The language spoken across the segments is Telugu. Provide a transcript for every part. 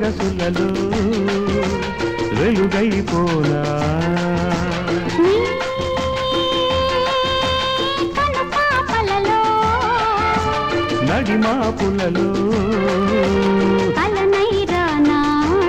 సొగసులలో వెలుగైపోనా నీ కను పాపలలో నడిమాపులలో కలనైరానా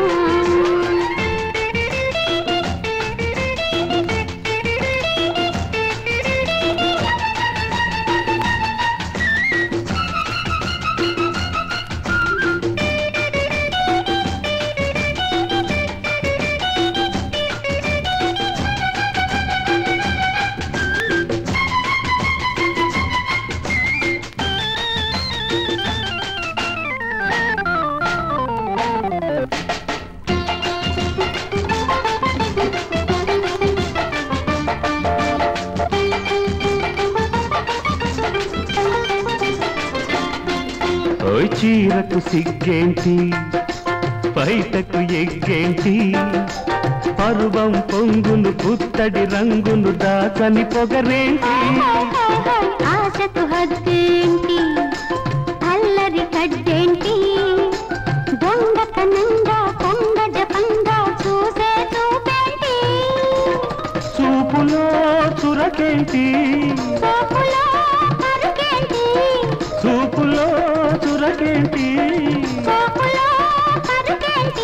ఓయ్ చీరకు సిగ్గేంటి బయటకు ఎగ్గేంటి పరువం పొంగును పుత్తడి రంగును దాచని పొగరేంటి ఆశకు హద్దేంటి అల్లరి కడ్డేంటి దొంగతనంగా కొంగ జపంగా చూసే చూపేంటి చూపులో చురకేంటి సోపులో కరుకేంటి చూపులో చురకేంటి సోపులో కరుకేంటి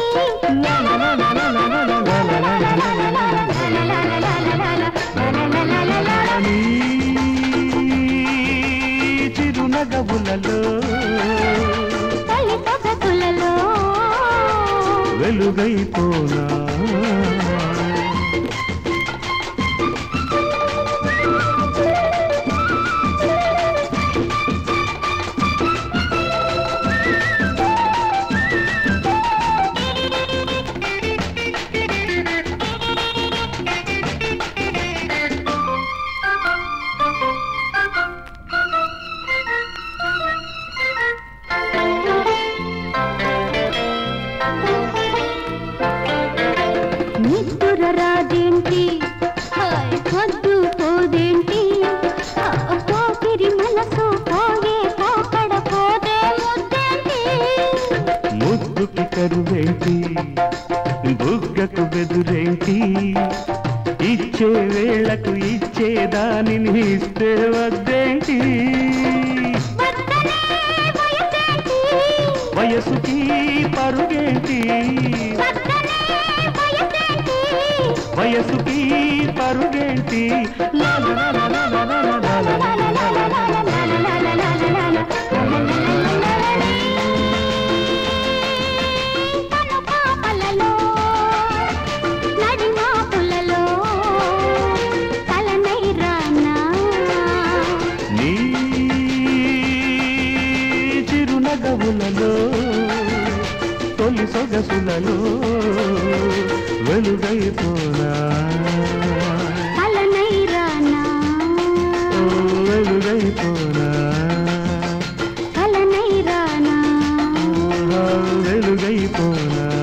నీ చిరునగవులలో తల్లి సొగసులలో వెలుగైపోనా నిద్దుర రాదేంటి పొద్దు పోదేంటి పోకిరి మనసు పోయే పోకడ పోతే ముద్దేంటి ముద్దుకి కరువేంటి బుగ్గకు బెదురేంటి ఇచ్చే వేళకు ఇచ్చే దానిని ఇస్తే వద్దేంటి వద్దనే వయసేంటి వయసుకి పరుగేంటి వద్దనే వయసేంటి వయసుకి పరుగేంటి లా లా లా లా లా లా లా లా లా లా లా. కను పాపలలో నడిమాపులలో తలనైరానా నీ చిరునగవులలో తొలి సొగసులలో వెలుగైపోనా కలనైరానా ఓ వెలుగైపోనా కలనైరానా ఓ వెలుగైపోనా